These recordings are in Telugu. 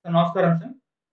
సార్ నమస్కారం సార్.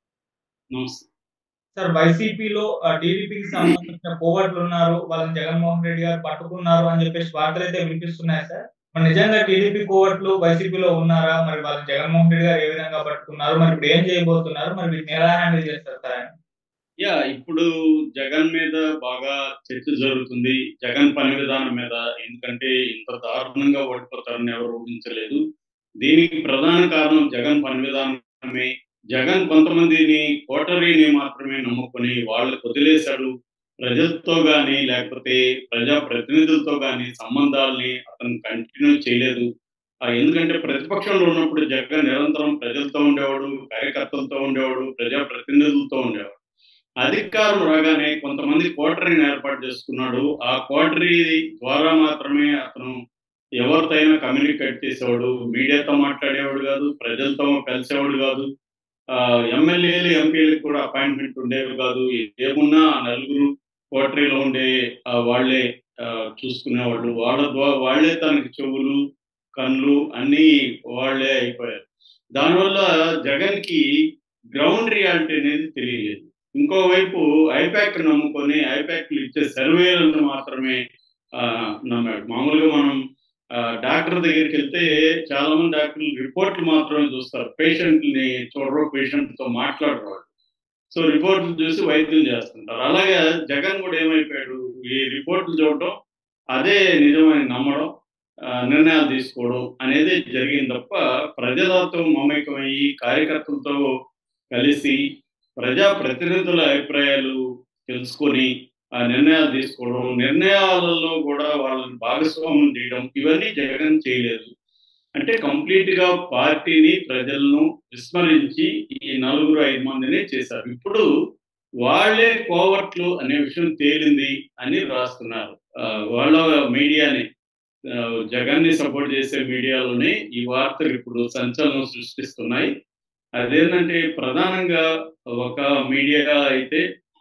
నమస్తే. సార్ వైసీపీలో ఆహ్, టీడీపీకి సంబంధించిన కోవట్లున్నారు. వాళ్ళని జగన్మోహన్ రెడ్డి గారు పట్టుకున్నారు అని చెప్పేసి వార్తలైతే వినిపిస్తున్నాయి సార్. మరి నిజంగా టీడీపీ కోవట్లు వైసీపీలో ఉన్నారా? మరి వాళ్ళని జగన్మోహన్ రెడ్డి గారు ఏ విధంగా పట్టుకున్నారు? మరి ఇప్పుడు ఏం చేయబోతున్నారు? మరి వీటిని ఎలా హ్యాండిల్ చేస్తారు సార్ ఆయన? యాహ్! ఇప్పుడు జగన్ మీద బాగా చర్చ జరుగుతుంది. జగన్ పని విధానం మీద. ఎందుకంటే ఇంత దారుణంగా ఓడిపోతారని ఎవరు ఊహించలేదు. దీనికి ప్రధాన కారణం జగన్ పని విధానమే. జగన్ కొంతమందిని కోటరీని మాత్రమే నమ్ముకొని వాళ్ళకి వదిలేశాడు. ప్రజలతో గాని, లేకపోతే ప్రజా ప్రతినిధులతో గాని సంబంధాల్ని అతను కంటిన్యూ చేయలేదు. ఆహ్, ఎందుకంటే ప్రతిపక్షంలో ఉన్నప్పుడు జగన్ నిరంతరం ప్రజలతో ఉండేవాడు, కార్యకర్తలతో ఉండేవాడు, ప్రజా ప్రతినిధులతో ఉండేవాడు. అధికారం రాగానే కొంతమంది కోటరీని ఏర్పాటు చేసుకున్నాడు. ఆ కోటరీ ద్వారా మాత్రమే అతను ఎవరితో అయినా కమ్యూనికేట్ చేసేవాడు. మీడియాతో మాట్లాడేవాడు కాదు. ప్రజలతో కలిసేవాడు కాదు. ఆహ్, ఎమ్మెల్యేలు, ఎంపీలకు కూడా అపాయింట్‌మెంట్ ఉండేవి కాదు. ఏమున్నా నలుగురు కోటరీలో ఉండే ఆహ్, వాళ్ళే ఆహ్, చూసుకునేవాళ్ళు. వాళ్ళ ద్వా వాళ్ళే తనకి చెవులు, కళ్ళు అన్నీ వాళ్ళే అయిపోయారు. దానివల్ల జగన్‌కి గ్రౌండ్ రియాలిటీ అనేది తెలియలేదు. ఇంకోవైపు ఐపాక్ నమ్ముకొని ఐపాక్‌లు ఇచ్చే సర్వేలను మాత్రమే ఆహ్, నమ్మాడు. మామూలుగా మనం ఆహ్, డాక్టర్ దగ్గరికెళ్తే చాలామంది డాక్టర్లు రిపోర్ట్‌లు మాత్రమే చూస్తారు. పేషెంట్‌ని చూడరు. పేషెంట్‌తో మాట్లాడరు వాళ్ళు. సో, రిపోర్ట్‌లు చూసి వైద్యం చేస్తుంటారు. అలాగే జగన్ కూడా ఏమైపోయాడు? ఈ రిపోర్ట్‌లు చూడడం, అదే నిజమని నమ్మడం, ఆహ్, నిర్ణయాలు తీసుకోవడం అనేది జరిగింది తప్ప ప్రజలతో మమేకమయ్యి, కార్యకర్తలతో కలిసి, ప్రజా ప్రతినిధుల అభిప్రాయాలు తెలుసుకొని, ఆ నిర్ణయాలు తీసుకోవడం, నిర్ణయాలలో కూడా వాళ్ళని భాగస్వామ్యం చేయడం ఇవన్నీ జగన్ చేయలేదు. అంటే కంప్లీట్‌గా పార్టీని, ప్రజలను విస్మరించి ఈ నలుగురు, 5 మందిని చేశారు. ఇప్పుడు వాళ్ళే కోవర్ట్లు అనే విషయం తేలింది అని రాస్తున్నారు. ఆహ్, వాళ్ళ మీడియానే ఆహ్, జగన్‌ని సపోర్ట్ చేసే మీడియాలోనే ఈ వార్తలు ఇప్పుడు సంచలనం సృష్టిస్తున్నాయి. అదేంటంటే ప్రధానంగా ఒక మీడియా అయితే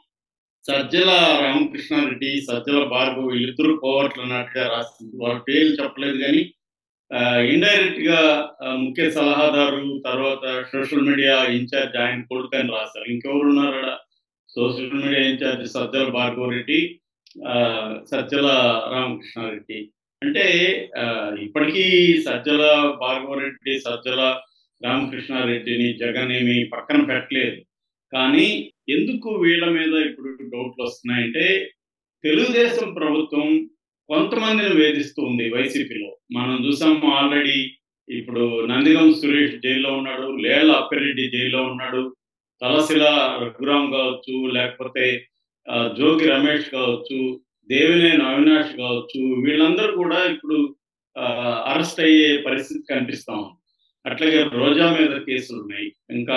సజ్జల రామకృష్ణారెడ్డి, సజ్జల భార్గవ్ వీళ్ళిద్దరూ కోవర్ట్లు అన్నట్టుగా రాసింది. వాళ్ళ పేర్లు చెప్పలేదు గానీ ఆహ్, ఇండైరెక్ట్‌గా ఆహ్, ముఖ్య సలహాదారు, తర్వాత సోషల్ మీడియా ఇన్‌చార్జ్ ఆయన కొడుకని రాశారు. ఇంకెవరున్నారాడ? Social media in-charge Sajjala Bhargava Reddy, ఆహ్, సజ్జల రామకృష్ణారెడ్డి. అంటే ఆహ్, ఇప్పటికీ సజ్జల భార్గవరెడ్డి, సజ్జల రామకృష్ణారెడ్డిని జగన్ ఏమి పక్కన పెట్టలేదు. కానీ ఎందుకు వీళ్ళ మీద ఇప్పుడు డౌట్‌లొస్తున్నాయంటే తెలుగుదేశం ప్రభుత్వం కొంతమందిని వేధిస్తూ ఉంది వైసీపీలో. మనం చూసాము ఆల్రెడీ ఇప్పుడు నందిగం సురేష్ జైల్‌లో ఉన్నాడు. లేళ్ల అప్పిరెడ్డి జైల్‌లో ఉన్నాడు. తలశిల రఘురాం కావచ్చు, లేకపోతే ఆహ్, జోగి రమేష్ కావచ్చు, దేవినేని అవినాష్ కావచ్చు, వీళ్ళందరూ కూడా ఇప్పుడు ఆహ్, అరెస్ట్ అయ్యే పరిస్థితి కనిపిస్తా ఉంది. అట్లాగే రోజా మీద కేసులున్నాయి. ఇంకా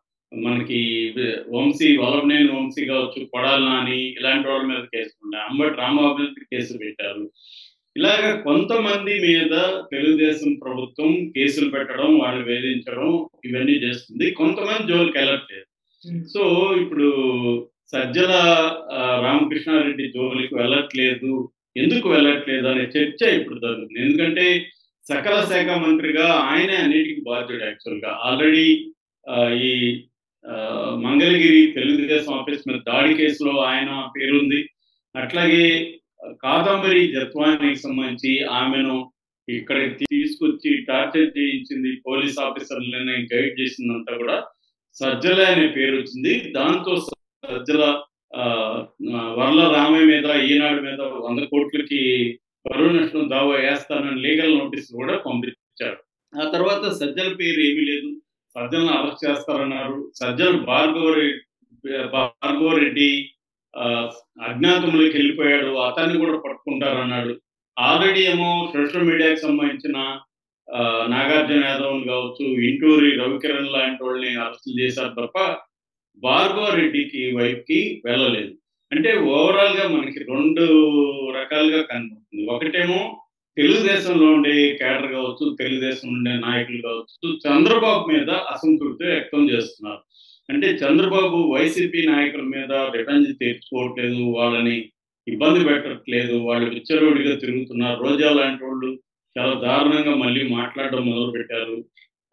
మనకి వి వంశీ వల్లభనేని వంశీ కావచ్చు, కొడాలి నాని ఇలాంటి వాళ్ళ మీద కేసులున్నాయి. అంబటి రాంబాబు మీద కేసు పెట్టారు. ఇలాగ కొంతమంది మీద తెలుగుదేశం ప్రభుత్వం కేసులు పెట్టడం, వాళ్ళని వేధించడం ఇవన్నీ చేస్తుంది. కొంతమంది జోలికెళ్ళట్లేదు. హ్మ్. సో, ఇప్పుడు సజ్జల ఆహ్, రామకృష్ణారెడ్డి జోలికి వెళ్ళట్లేదు. ఎందుకు వెళ్ళట్లేదు అనే చర్చ ఇప్పుడు జరుగుతుంది. ఎందుకంటే సకల శాఖ మంత్రిగా ఆయనే అన్నిటికి బాధ్యుడు యాక్చువల్‌గా. ఆల్రెడీ ఆహ్, ఈ ఆహ్, మంగళగిరి తెలుగుదేశం ఆఫీస్ మీద దాడి కేసులో ఆయన పేరుంది. అట్లాగే కాదంబరి జత్వానికి సంబంధించి ఆమెను ఇక్కడికి తీసుకొచ్చి టార్చర్ చేయించింది పోలీస్ ఆఫీసర్‌లని గైడ్ చేసిందంతా కూడా సజ్జలే అనే పేరొచ్చింది. దాంతో సజ్జల ఆహ్, ఆహ్, వర్ల రామయ్య మీద, ఈనాడు మీద 100,00,00,000కి పరువు నష్టం దావా ఏస్తానని లీగల్ నోటీస్ కూడా పంపించారు. ఆ తర్వాత సజ్జల పేరు ఏమీ లేదు. సజ్జలను అరెస్ట్ చేస్తారన్నారు. సజ్జల భార్గవరె భార్గవరెడ్డి ఆహ్, అజ్ఞాతంలోకి వెళ్ళిపోయాడు. అతన్ని కూడా పట్టుకుంటారన్నాడు. ఆల్రెడీ ఏమో సోషల్ మీడియాకి సంబంధించిన ఆహ్, నాగార్జున యాదవ్‌ని కావచ్చు, ఇంటూరి రవికిరణ్ లాంటి వాళ్ళని అరెస్టులు చేశారు తప్ప భార్గవరెడ్డికి వైపుకి వెళ్ళలేదు. అంటే ఓవరాల్‌గా మనకి 2 రకాలుగా కనబడుతుంది. ఒకటేమో తెలుగుదేశంలో ఉండే కేడర్ కావచ్చు, తెలుగుదేశంలో ఉండే నాయకులు కావచ్చు, చంద్రబాబు మీద అసంతృప్తి వ్యక్తం చేస్తున్నారు. అంటే చంద్రబాబు వైసీపీ నాయకుల మీద రివెంజ్ తీర్చుకోవట్లేదు. వాళ్ళని ఇబ్బంది పెట్టట్లేదు. వాళ్ళు విచ్చలవిడిగా తిరుగుతున్నారు. రోజా లాంటోళ్ళు చాలా దారుణంగా మళ్ళీ మాట్లాడడం మొదలుపెట్టారు.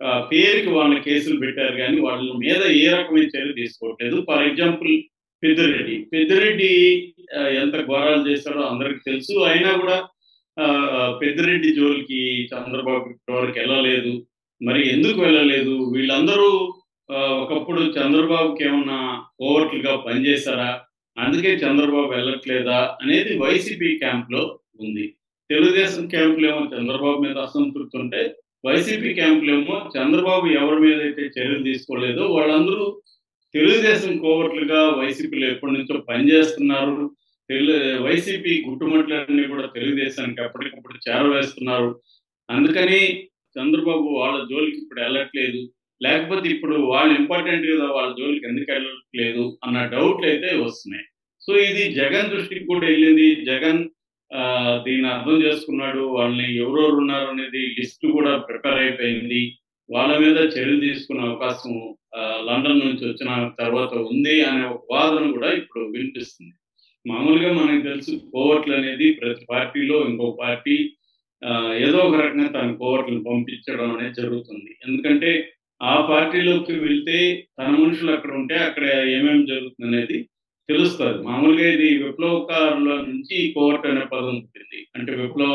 పేరుకి వాళ్ళ కేసులు పెట్టారు కానీ వాళ్ళ మీద ఏ రకమైన చర్య తీసుకోవట్లేదు ఫర్ ఎగ్జాంపుల్ పెద్దిరెడ్డి పెద్దిరెడ్డి ఎంత ఘోరాలు చేశాడో అందరికి తెలుసు అయినా కూడా పెద్దిరెడ్డి జోలికి చంద్రబాబు వరకు వెళ్ళలేదు మరి ఎందుకు వెళ్ళలేదు వీళ్ళందరూ ఒకప్పుడు చంద్రబాబుకి ఏమన్నా ఓవర్లుగా పనిచేశారా అందుకే చంద్రబాబు వెళ్ళట్లేదా అనేది వైసీపీ క్యాంప్ లో ఉంది తెలుగుదేశం క్యాంపులో ఏమో చంద్రబాబు మీద అసంతృప్తి ఉంటే వైసీపీ క్యాంపులో ఏమో చంద్రబాబు ఎవరి మీద అయితే చర్యలు తీసుకోలేదో వాళ్ళందరూ తెలుగుదేశం కోవర్ట్లుగా వైసీపీలో ఎప్పటి నుంచో పనిచేస్తున్నారు తెలు వైసీపీ గుట్టుమట్లన్నీ కూడా తెలుగుదేశానికి ఎప్పటికప్పుడు చేరవేస్తున్నారు అందుకని చంద్రబాబు వాళ్ళ జోలికి ఇప్పుడు వెళ్ళట్లేదు లేకపోతే ఇప్పుడు వాళ్ళు ఇంపార్టెంట్ కదా వాళ్ళ జోలికి ఎందుకు వెళ్ళట్లేదు అన్న డౌట్లు అయితే వస్తున్నాయి సో ఇది జగన్ దృష్టికి కూడా వెళ్ళింది జగన్ దీన్ని అర్థం చేసుకున్నాడు వాళ్ళని ఎవరెవరు ఉన్నారు అనేది లిస్ట్ కూడా ప్రిపేర్ అయిపోయింది వాళ్ళ మీద చర్యలు తీసుకునే అవకాశం లండన్ నుంచి వచ్చిన తర్వాత ఉంది అనే ఒక వాదన కూడా ఇప్పుడు వినిపిస్తుంది మామూలుగా మనకు తెలుసు కోవర్ట్లు అనేది ప్రతి పార్టీలో ఇంకో పార్టీ ఏదో ఒక రకంగా తన కోవర్ట్లను పంపించడం అనేది జరుగుతుంది ఎందుకంటే ఆ పార్టీలోకి వెళ్తే తన మనుషులు అక్కడ ఉంటే అక్కడ ఏమేమి జరుగుతుంది అనేది తెలుస్తుంది మామూలుగా ఇది విప్లవకారుల నుంచి కోవర్ట్ అనే పదం ఉంటుంది అంటే విప్లవ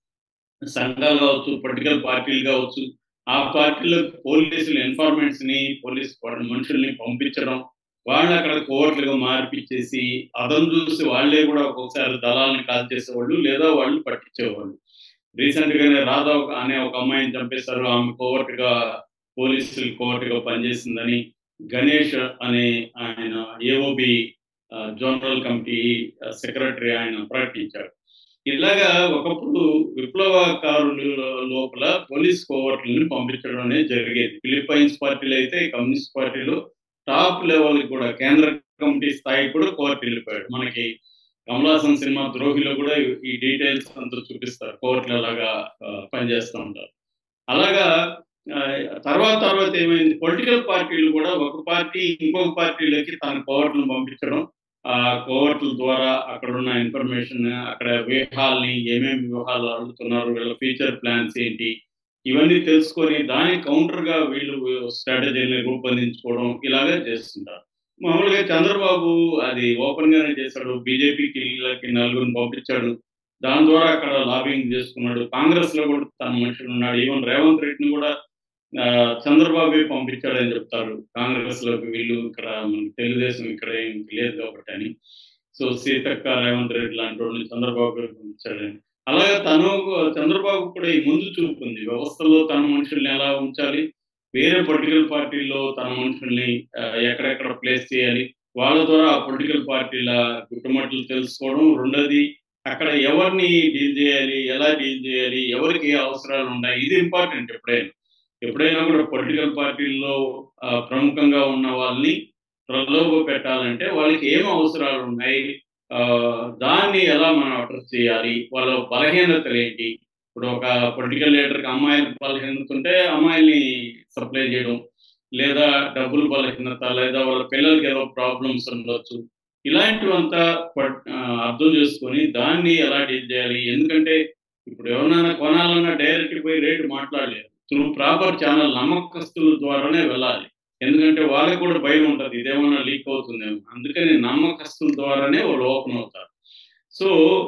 సంఘాలు కావచ్చు పొలిటికల్ పార్టీలు కావచ్చు ఆ పార్టీలో పోలీసులు ఇన్ఫార్మెంట్స్ ని పోలీస్ మనుషుల్ని పంపించడం వాళ్ళు అక్కడ కోవర్ట్లుగా మార్పిచ్చేసి అదం చూసి వాళ్ళే కూడా ఒక్కొక్కసారి దళాలను కాల్ చేసేవాళ్ళు లేదా వాళ్ళు పట్టించేవాళ్ళు రీసెంట్ గానే రాధా అనే ఒక అమ్మాయిని చంపేశారు ఆమె కోవర్ట్ గా పోలీసులు కోవర్ట్ గా పనిచేసిందని గణేష్ అనే ఆయన ఏఓబి జనరల్ కమిటీ సెక్రటరీ ఆయన ప్రకటించారు ఇలాగా ఒకప్పుడు విప్లవకారుల లోపల పోలీస్ కోవర్ట్లను పంపించడం అనేది జరిగేది ఫిలిప్పైన్స్ పార్టీలు అయితే కమ్యూనిస్ట్ పార్టీలో టాప్ లెవెల్ కూడా కేంద్ర కమిటీ స్థాయి కూడా కోర్టు వెళ్ళిపోయాడు మనకి కమలాసన్ సినిమా ద్రోహిలో కూడా ఈ డీటెయిల్స్ అంతా చూపిస్తారు కోర్టులు అలాగా పనిచేస్తూ ఉంటారు అలాగా తర్వాత తర్వాత ఏమైంది పొలిటికల్ పార్టీలు కూడా ఒక పార్టీ ఇంకొక పార్టీలోకి తన కోవర్ట్లను పంపించడం ఆ కోవర్ట్ల ద్వారా అక్కడ ఉన్న ఇన్ఫర్మేషన్ అక్కడ వ్యూహాల్ని ఏమేమి వ్యూహాలు అడుగుతున్నారు వీళ్ళ ఫ్యూచర్ ప్లాన్స్ ఏంటి ఇవన్నీ తెలుసుకొని దాని కౌంటర్ గా వీళ్ళు స్ట్రాటజీని రూపొందించుకోవడం ఇలాగే చేస్తుంటారు మామూలుగా చంద్రబాబు అది ఓపెన్ గానే చేశాడు బీజేపీకి నలుగురిని పంపించాడు దాని ద్వారా అక్కడ లాబింగ్ చేసుకున్నాడు కాంగ్రెస్ లో కూడా తన మనుషులు ఉన్నాడు ఈవెన్ రేవంత్ రెడ్డిని కూడా చంద్రబాబు పంపించాడని చెప్తారు కాంగ్రెస్ లోకి వీళ్ళు ఇక్కడ తెలుగుదేశం ఇక్కడ ఏమి లేదు కాబట్టి అని సో సీతక్క రేవంత్ రెడ్డి లాంటి వాళ్ళని చంద్రబాబు పంపించాడని అలాగే తను చంద్రబాబు కూడా ఈ ముందు చూపు ఉంది వ్యవస్థలో తన మనుషుల్ని ఎలా ఉంచాలి వేరే పొలిటికల్ పార్టీల్లో తన మనుషుల్ని ఎక్కడెక్కడ ప్లేస్ చేయాలి వాళ్ళ ద్వారా ఆ పొలిటికల్ పార్టీల గుట్టుమట్లు తెలుసుకోవడం రెండోది అక్కడ ఎవరిని డీల్ చేయాలి ఎలా డీల్ చేయాలి ఎవరికి ఏ అవసరాలు ఉన్నాయి ఇది ఇంపార్టెంట్ ఎప్పుడైనా ఎప్పుడైనా కూడా పొలిటికల్ పార్టీల్లో ప్రముఖంగా ఉన్న వాళ్ళని ప్రలోభ పెట్టాలంటే వాళ్ళకి ఏం అవసరాలు ఉన్నాయి దాన్ని ఎలా మనం అడ్రస్ చేయాలి వాళ్ళ బలహీనతలు ఏంటి ఇప్పుడు ఒక పొలిటికల్ లీడర్కి అమ్మాయిలకు బలహీనత ఉంటే అమ్మాయిల్ని సప్లై చేయడం లేదా డబ్బులు బలహీనత లేదా వాళ్ళ పిల్లలకి ఏదో ప్రాబ్లమ్స్ ఉండొచ్చు ఇలాంటివంతా అర్థం చేసుకొని దాన్ని ఎలా డీల్ చేయాలి ఎందుకంటే ఇప్పుడు ఎవరినైనా కొనాలన్నా డైరెక్ట్ పోయి రేటు మాట్లాడలేదు త్రూ ప్రాపర్ ఛానల్ నమ్మకస్తుల ద్వారానే వెళ్ళాలి ఎందుకంటే వాళ్ళకి కూడా భయం ఉంటుంది ఇదేమన్నా లీక్ అవుతుందేమో అందుకని నమ్మకస్తుల ద్వారానే వాళ్ళు ఓపెన్ అవుతారు సో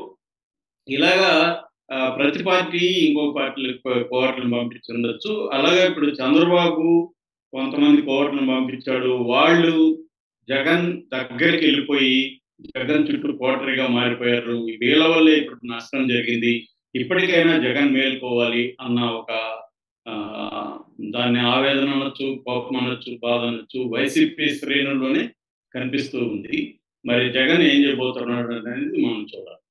ఇలాగా ప్రతి పార్టీ ఇంకో పార్టీలకు కోవర్ట్లను పంపించుండొచ్చు అలాగే ఇప్పుడు చంద్రబాబు కొంతమంది కోవర్ట్లను పంపించాడు వాళ్ళు జగన్ దగ్గరికి వెళ్ళిపోయి జగన్ చుట్టూ కోటరీగా మారిపోయారు వీళ్ళ వల్లే ఇప్పుడు నష్టం జరిగింది ఇప్పటికైనా జగన్ మేలుకోవాలి అన్న ఒక దాన్ని ఆవేదన అనొచ్చు కోపం అనొచ్చు బాధ అనొచ్చు వైసీపీ శ్రేణుల్లోనే కనిపిస్తూ ఉంది మరి జగన్ ఏం చేయబోతున్నాడు అనేది మనం చూడాలి